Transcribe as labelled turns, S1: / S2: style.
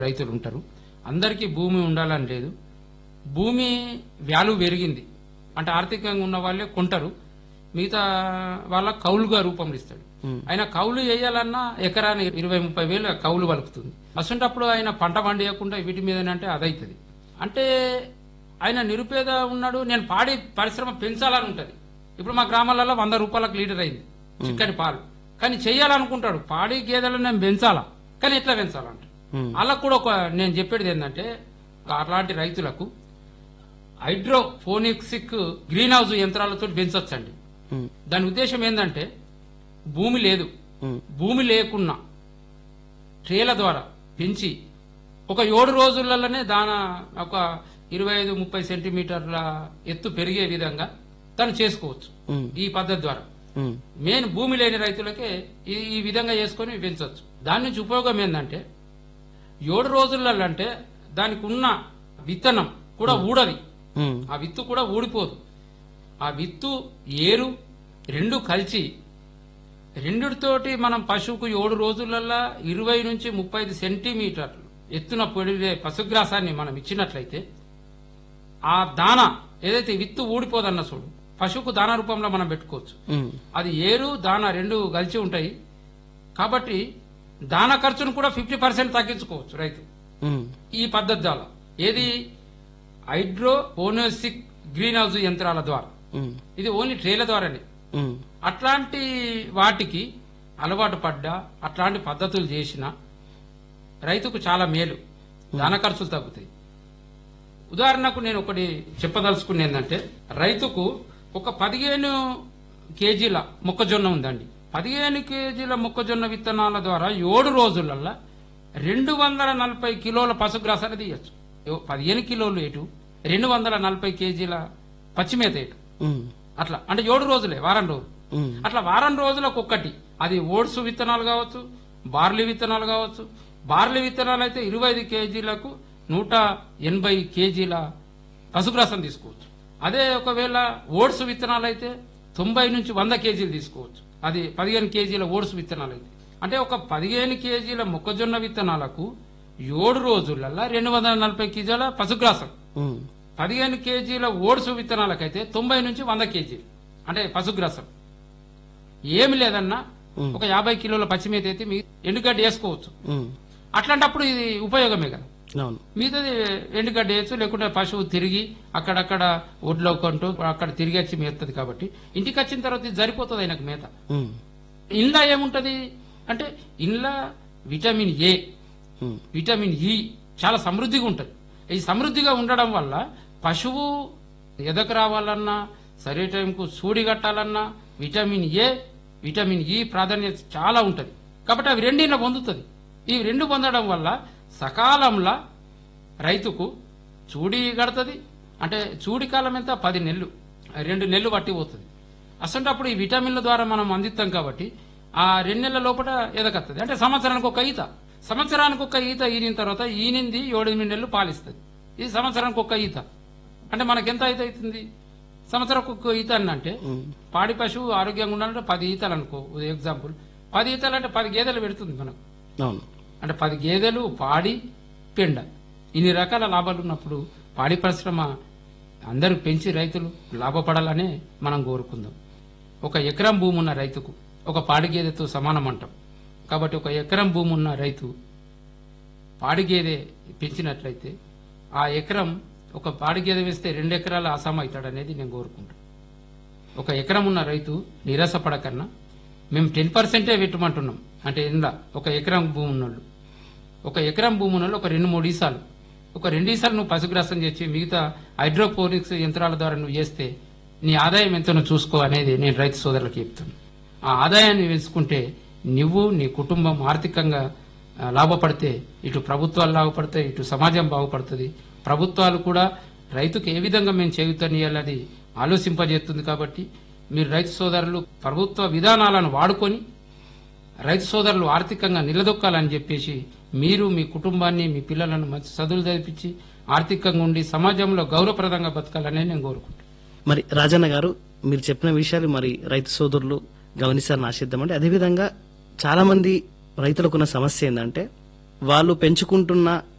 S1: రైతులు ఉంటారు అందరికీ భూమి ఉండాలని లేదు భూమి వాల్యూ పెరిగింది అంటే ఆర్థికంగా ఉన్న వాళ్ళే కొంటారు మిగతా వాళ్ళ కౌలుగా రూపంలో ఇస్తాడు ఆయన కౌలు వేయాలన్నా ఎకరాని ఇరవై ముప్పై వేలు కౌలు పలుకుతుంది అసంటప్పుడు ఆయన పంట పండియకుండా వీటి మీద అంటే అదైతుంది అంటే ఆయన నిరుపేద ఉన్నాడు నేను పాడి పరిశ్రమ పెంచాలని ఉంటది ఇప్పుడు మా గ్రామాలలో వంద రూపాయలకు లీటర్ అయింది చిక్కటి పాలు కానీ చెయ్యాలనుకుంటాడు పాడి గేదెలను నేను పెంచాలా కానీ ఎట్లా పెంచాలంట అలా కూడా ఒక నేను చెప్పేది ఏంటంటే అలాంటి రైతులకు హైడ్రోఫోనిక్సిక్ గ్రీన్ హౌస్ యంత్రాలతో పెంచొచ్చండి
S2: ఉమ్,
S1: దాని ఉద్దేశం ఏంటంటే భూమి లేదు
S2: ఉమ్,
S1: భూమి లేకున్నా ట్రేల ద్వారా పెంచి ఒక ఏడు రోజులలోనే దాన ఒక ఇరవై ఐదు ముప్పై సెంటీమీటర్ల ఎత్తు పెరిగే విధంగా తను చేసుకోవచ్చు
S2: ఉమ్,
S1: ఈ పద్ధతి ద్వారా
S2: ఉమ్,
S1: మెయిన్ భూమి లేని రైతులకే ఈ ఈ విధంగా చేసుకొని పెంచవచ్చు దాని నుంచి ఉపయోగం ఏంటంటే ఏడు రోజులలో అంటే దానికి ఉన్న విత్తనం కూడా ఊడది
S2: ఉమ్,
S1: ఆ విత్తు కూడా ఊడిపోదు ఆ విత్తు ఏరు రెండు కలిసి రెండుతోటి మనం పశువుకు ఏడు రోజులల్లా ఇరవై నుంచి ముప్పై ఐదు సెంటీమీటర్లు ఎత్తున పొడిగే పశుగ్రాసాన్ని మనం ఇచ్చినట్లయితే ఆ దాన ఏదైతే విత్తు ఊడిపోదన్న చూడు పశువుకు దాన రూపంలో మనం పెట్టుకోవచ్చు
S2: ఉమ్,
S1: అది ఏరు దాన రెండు కలిసి ఉంటాయి కాబట్టి దాన ఖర్చును కూడా ఫిఫ్టీ పర్సెంట్ తగ్గించుకోవచ్చు రైతు
S2: ఉమ్,
S1: ఈ పద్ధతి ద్వారా ఏది హైడ్రోపోనోసిక్ గ్రీన్ హౌస్ యంత్రాల ద్వారా
S2: ఉమ్,
S1: ఇది ఓన్లీ ట్రేల ద్వారానే
S2: ఉమ్,
S1: అట్లాంటి వాటికి అలవాటు పడ్డా అట్లాంటి పద్ధతులు చేసిన రైతుకు చాలా మేలు దాన ఖర్చులు తగ్గుతాయి ఉదాహరణకు నేను ఒకటి చెప్పదలుచుకున్న ఏంటంటే రైతుకు ఒక పదిహేను కేజీల మొక్కజొన్న ఉందండి పదిహేను కేజీల మొక్కజొన్న విత్తనాల ద్వారా ఏడు రోజులల్లా రెండు వందల నలభై కిలోల పశుగ్రాసాన్ని తీయచ్చు ఏ- పదిహేను కిలోలు ఎటు రెండు వందల నలభై కేజీల పచ్చిమేత ఎటు
S2: ఉమ్,
S1: అట్లా అంటే ఏడు రోజులే వారం రోజులు
S2: ఉమ్,
S1: అట్లా వారం రోజులకు ఒక్కటి అది ఓట్స్ విత్తనాలు కావచ్చు బార్లీ విత్తనాలు కావచ్చు బార్లీ విత్తనాలు అయితే ఇరవై ఐదు కేజీలకు నూట ఎనభై కేజీల పశుగ్రాసం తీసుకోవచ్చు అదే ఒకవేళ ఓట్స్ విత్తనాలు అయితే తొంభై నుంచి వంద కేజీలు తీసుకోవచ్చు అది పదిహేను కేజీల ఓట్స్ విత్తనాలు అయితే అంటే ఒక పదిహేను కేజీల మొక్కజొన్న విత్తనాలకు ఏడు రోజులల్లా రెండు వందల నలభై కేజీల పశుగ్రాసం
S2: ఉమ్,
S1: పదిహేను కేజీల ఓట్స్ విత్తనాలకైతే తొంభై నుంచి వంద కేజీలు అంటే పశుగ్రాసం ఏమి లేదన్నా
S2: ఉమ్.
S1: ఒక యాభై కిలోల పచ్చిమేత అయితే మీ ఎండుగడ్డ వేసుకోవచ్చు
S2: ఉమ్,
S1: అట్లాంటప్పుడు ఇది ఉపయోగమే కదా
S2: అవును
S1: మిగతాది ఎండుగడ్డ వేయచ్చు లేకుంటే పశువు తిరిగి అక్కడక్కడ ఒడ్లో కొంటూ అక్కడ తిరిగి వచ్చి మేస్తుంది కాబట్టి ఇంటికి వచ్చిన తర్వాత ఇది సరిపోతుంది ఆయనకు మేత
S2: ఉమ్,
S1: ఇంట్లో ఏముంటది అంటే ఇంట్లో vitamin A
S2: um,
S1: vitamin E చాలా సమృద్ధిగా ఉంటుంది ఈ సమృద్ధిగా ఉండడం వల్ల పశువు ఎదకు రావాలన్నా సరే టైంకు సూడి కట్టాలన్నా విటమిన్ ఏ విటమిన్ ఇ ప్రాధాన్యత చాలా ఉంటుంది కాబట్టి అవి రెండిన పొందుతుంది ఈ రెండు పొందడం వల్ల సకాలంలో రైతుకు చూడి కడుతుంది అంటే చూడి కాలం ఎంత పది నెలలు రెండు నెలలు పట్టి పోతుంది అసంటప్పుడు ఈ విటమిన్ల ద్వారా మనం అందిస్తాం కాబట్టి ఆ రెండు నెలల లోపల ఎదగత్తది అంటే సంవత్సరానికి ఒక ఈత సంవత్సరానికి ఒక ఈత ఈనిన తర్వాత ఈనింది ఏడెనిమిది నెలలు పాలిస్తుంది ఇది సంవత్సరానికి ఒక ఈత అంటే మనకి ఎంత ఈత అవుతుంది సంవత్సరం ఒక ఈత అని అంటే
S2: ఉమ్,
S1: పాడి పశువు ఆరోగ్యంగా ఉండాలంటే పది ఈతలు అనుకో ఎగ్జాంపుల్ పది ఈతలు అంటే పది గేదెలు పెడుతుంది మనకు
S2: అవును
S1: అంటే పది గేదెలు పాడి పెండ ఇన్ని రకాల లాభాలు ఉన్నప్పుడు పాడి పరిశ్రమ అందరూ పెంచి రైతులు లాభపడాలనే మనం కోరుకుందాం ఒక ఎకరం భూమి ఉన్న రైతుకు ఒక పాడి గేదెతో సమానం అంటాం కాబట్టి ఒక ఎకరం భూమి ఉన్న రైతు పాడి గేదె పెంచినట్లయితే ఆ ఎకరం ఒక పాడి గేదె వేస్తే రెండు ఎకరాల అసాం అవుతాడనేది నేను కోరుకుంటాను ఒక ఎకరం ఉన్న రైతు నిరాశపడకన్నా మేము టెన్ పర్సెంటే పెట్టమంటున్నాం అంటే ఇందా ఒక ఎకరం భూమి ఉన్నోళ్ళు ఒక ఎకరం భూమి ఉన్నోళ్ళు ఒక రెండు మూడు ఈసాలు ఒక రెండు ఈసాలు నువ్వు పశుగ్రాసం చేసి మిగతా హైడ్రోపోనిక్స్ యంత్రాల ద్వారా నువ్వు చేస్తే నీ ఆదాయం ఎంతో నువ్వు చూసుకో అనేది నేను రైతు సోదరులకు చెప్తాను ఆ ఆదాయాన్ని పెంచుకుంటే నువ్వు నీ కుటుంబం ఆర్థికంగా ఆ, లాభపడితే ఇటు ప్రభుత్వాలు లాభపడతాయి ఇటు సమాజం బాగుపడుతుంది ప్రభుత్వాలు కూడా రైతుకు ఏ విధంగా మేము చేయుతనియాలని ఆలోచింపజేస్తుంది కాబట్టి మీరు రైతు సోదరులు ప్రభుత్వ విధానాలను వాడుకొని రైతు సోదరులు ఆర్థికంగా నిలదొక్కాలని చెప్పేసి మీరు మీ కుటుంబాన్ని మీ పిల్లలను మంచి చదువులు చదివించి ఆర్థికంగా ఉండి సమాజంలో గౌరవప్రదంగా బతకాలని నేను కోరుకుంటున్నాను
S2: మరి రాజన్న గారు మీరు చెప్పిన విషయాలు మరి రైతు సోదరులు గమనిస్తారని ఆశిద్దామండి అదేవిధంగా చాలా మంది రైతులకున్న సమస్య ఏంటంటే వాళ్ళు పెంచుకుంటున్న